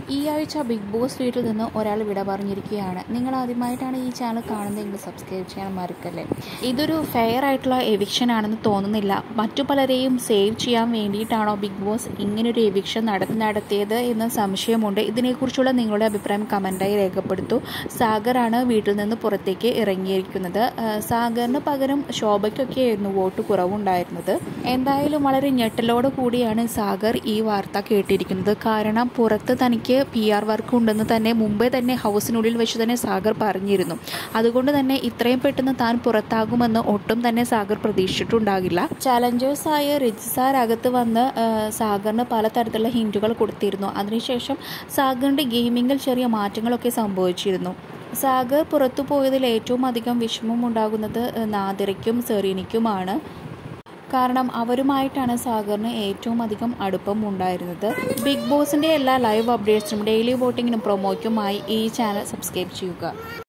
ഈ ആഴ്ച big boss വീട്ടിൽ നിന്ന് ഒരാൾ വിട പറഞ്ഞിരിക്കുകയാണ് നിങ്ങൾ ആദ്യമായിട്ടാണ് ഈ ചാനൽ കാണുന്നതെങ്കിൽ സബ്സ്ക്രൈബ് ചെയ്യാൻ മറക്കല്ലേ ഇതൊരു ഫെയർ ആയിട്ടുള്ള എവിക്ഷൻ ആണെന്ന് തോന്നുന്നില്ല മറ്റു പലരെയും സേവ് ചെയ്യാൻ വേണ്ടിയിട്ടാണോ ബിഗ് ബോസ് ഇങ്ങനൊരു എവിക്ഷൻ നട നടത്തിയത് എന്ന് സംശയമുണ്ട് ഇതിനെക്കുറിച്ചുള്ള നിങ്ങളുടെ അഭിപ്രായം കമൻറ്റായി രേഖപ്പെടുത്തൂ സാഗറാണ് വീട്ടിൽ നിന്ന് പുറത്തേക്ക് ഇറങ്ങിയിരിക്കുന്നത് ആ, സാഗറിന് പകരം ശോഭയ്ക്കൊക്കെയായിരുന്നു വോട്ട് കുറവുണ്ടായിരുന്നത് എന്തായാലും വളരെ ഞെട്ടലോട് കൂടിയാണ് സാഗർ ഈ വാർത്ത കേട്ടിരിക്കുന്നത് കാരണം പുറത്ത് തനിക്ക് പി ആർ വർക്ക് ഉണ്ടെന്ന് തന്നെ മുമ്പേ തന്നെ ഹൗസിനുള്ളിൽ വെച്ച് തന്നെ സാഗർ പറഞ്ഞിരുന്നു അതുകൊണ്ട് തന്നെ ഇത്രയും പെട്ടെന്ന് താൻ പുറത്താകുമെന്ന് ഒട്ടും തന്നെ സാഗർ പ്രതീക്ഷിച്ചിട്ടുണ്ടാകില്ല ചലഞ്ചേഴ്സായ റിജിസാർ അകത്ത് വന്ന് ആ, സാഗറിന് പലതരത്തിലുള്ള ഹിൻറ്റുകൾ കൊടുത്തിരുന്നു അതിനുശേഷം സാഗറിൻ്റെ ഗെയിമിങ്ങിൽ ചെറിയ മാറ്റങ്ങളൊക്കെ സംഭവിച്ചിരുന്നു സാഗർ പുറത്തു പോയതിൽ ഏറ്റവും അധികം വിഷമം ഉണ്ടാകുന്നത് നാദിറയ്ക്കും സെറീനിക്കുമാണ് കാരണം അവരുമായിട്ടാണ് സാഗറിന് ഏറ്റവും അധികം അടുപ്പം ഉണ്ടായിരുന്നത് ബിഗ് ബോസിൻ്റെ എല്ലാ ലൈവ് അപ്ഡേറ്റ്സിനും ഡെയിലി വോട്ടിങ്ങിനും പ്രൊമോയ്ക്കുമായി ഈ ചാനൽ സബ്സ്ക്രൈബ് ചെയ്യുക